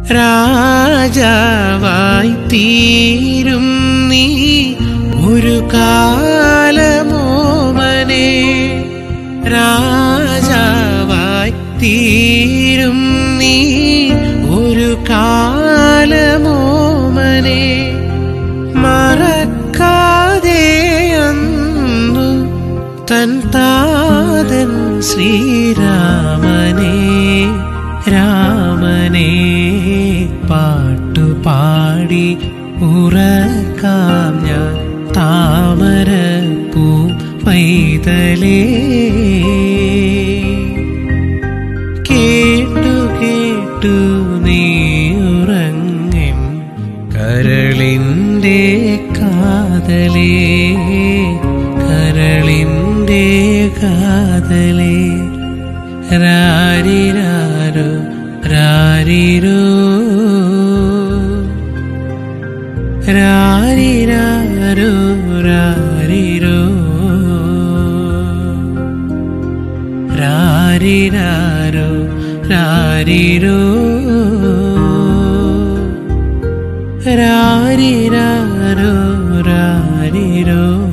രാജാവായി തീരും നീ ഒരു കാലമോമനെ രാജാവായി തീരും നീ ഒരു കാലമോമനെ മറക്കാതെ അന്നു തൻ താതൻ ശ്രീരാമനെ രാമനെ പാട്ടുപാടി ഉറക്കാം ഞാൻ താമര പൂ പൈതലേ കേട്ടു കേട്ടു നീ ഉറങ്ങും കരളിൻ്റെ കാതലേ കരളിൻ്റെ കാതലേ രാരിരാരോ രാരിരോ രാരിരാരോ രാരിരോ രാരിരാരോ രാരിരോ രാരിരാരോ രാരിരോ